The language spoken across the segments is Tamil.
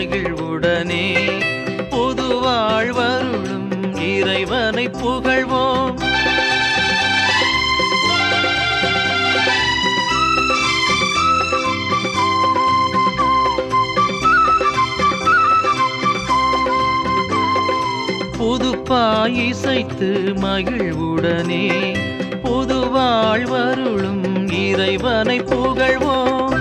மகிழ்வுடனே புது வாழ்வருளும் இறைவனை புகழ்வோம் புதுப்பாய் இசைத்து மகிழ்வுடனே புது வாழ்வருளும் இறைவனை புகழ்வோம்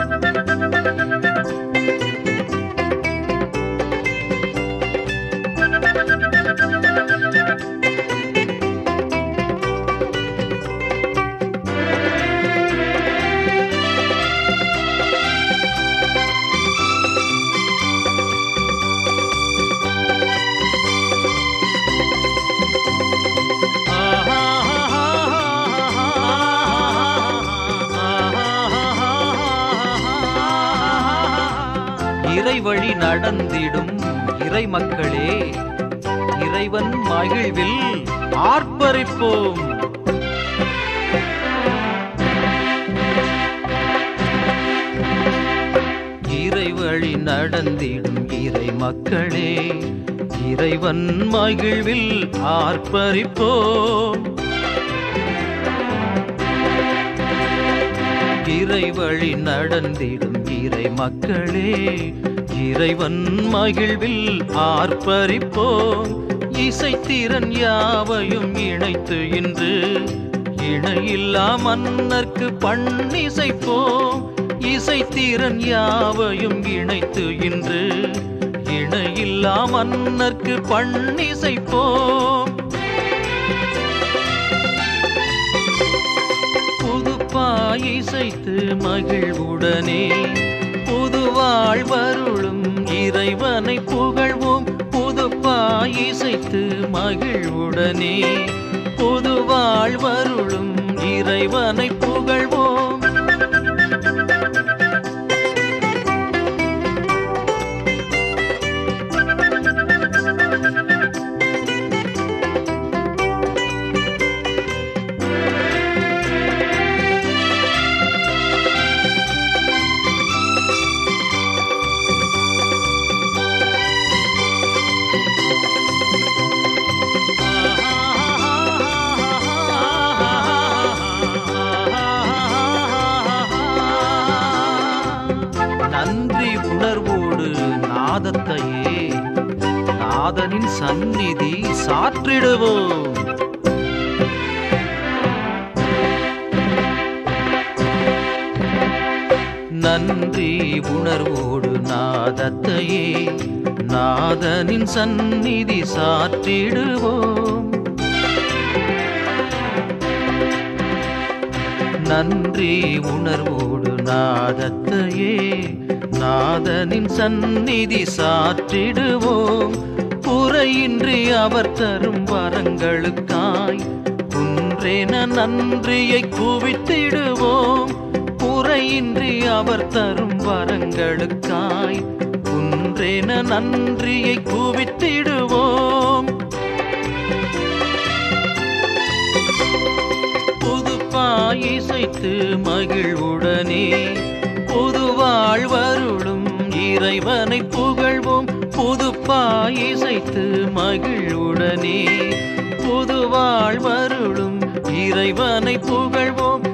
இறைவழி நடந்திடும் இறை மக்களே இறைவன் மகிழ்வில் ஆர்ப்பரிப்போம் இறைவழி நடந்திடும் இறை மக்களே இறைவன் மகிழ்வில் ஆர்ப்பரிப்போம் இறைவழி நடந்திடும் இறை மக்களே இறைவன் மகிழ்வில் ஆர்ப்பரிப்போம் இசைத்திறன் யாவையும் இணைத்து இன்று இணையில்லா மன்னர்க்கு பண்ணிசைப்போம் இசைத்திறன் யாவையும் இணைத்து இன்று இணையில்லா மன்னர்க்கு பண்ணிசைப்போம் புதுப்பாய் இசைத்து மகிழ்வுடனே புது வாழ்வருளும் இறைவனை புகழ்வோம் புதுப்பாய் இசைத்து மகிழ்வுடனே புது வாழ்வருளும் இறைவனை புகழ்வோம் நன்றி உணர்வோடு நாதத்தையே நாதனின் சந்நிதி சாற்றிடுவோம் நன்றி உணர்வோடு நாதத்தையே நாதனின் சந்நிதி சாற்றிடுவோம் நன்றி உணர்வோடு நாதத்தையே நாதனின் சந்நிதி சாற்றிடுவோம் குறையின்றி அவர் தரும் வரங்களுக்காய் குன்றேன நன்றியை குவித்திடுவோம் குறையின்றி அவர் தரும் வரங்களுக்காய் குன்றேன நன்றியை குவித்திடுவோம் புதுப்பாய் இசைத்து மகிழ்வுடனே புது வாழ்வருளும் இறைவனை புகழ்வோம் புதுப்பாய் இசைத்து மகிழ்வுடனே புது வாழ்வருளும் இறைவனை புகழ்வோம்